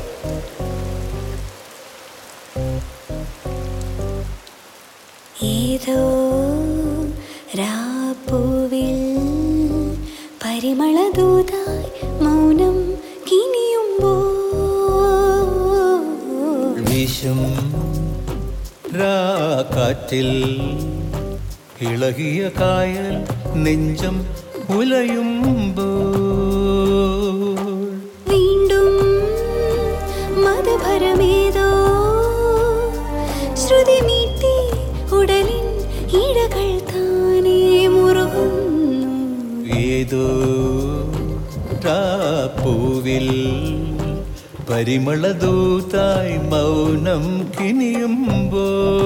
ഏതോ രാപ്പൂവിൽ പരിമളദൂതായി മൗനം കിനിയുമ്പോൾ വീശും രാക്കാറ്റിൽ ഇളകിയ കായൽ നെഞ്ചം ഉലയുമ്പോൾ വീണ്ടും മതഭരമേതോ ശ്രുതി മീട്ടി ഉടലിൻ ഇഴകൾ താനേ മുറുകുന്നു ഏതോ പൂവിൽ പരിമളദൂതായി മൗനം കിനിയുമ്പോൾ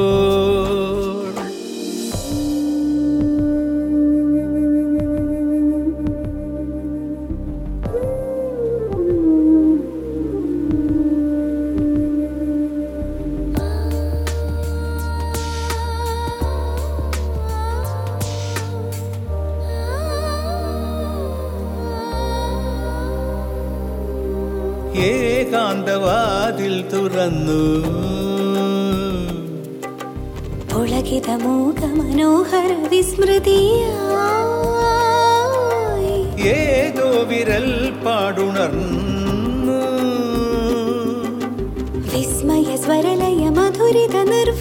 ഏകാന്തവാതിൽ തുറന്നു പുളകിത മൂക മനോഹര വിസ്മൃതിയായി ഏതോ വിരൽ പാടുണർന്നു വിസ്മയ സ്വരലയ മധുരിത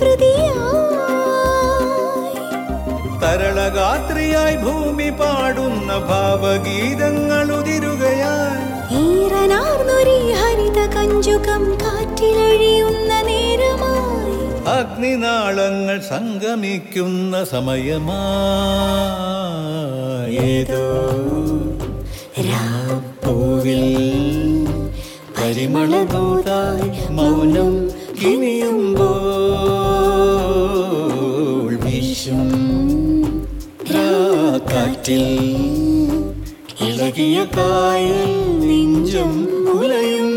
നിർവൃതിയായി തരളഗാത്രിയായി ഭൂമി പാടുന്ന ഭാവഗീതങ്ങൾ ഉതിരുകയായി ഈറനാർന്നൊരി ഹരിത കഞ്ചുകം കാറ്റിലഴിയുന്ന നേരമായി അഗ്നിനാളങ്ങൾ സംഗമിക്കുന്ന സമയമായേതോ രാപ്പൂവിൽ പരിമളദൂതായി മൗനം കിണിയുമ്പോൾ വിഷും കാറ്റിൽ ഇളകിയ കായൽ നെഞ്ചം ഉലയും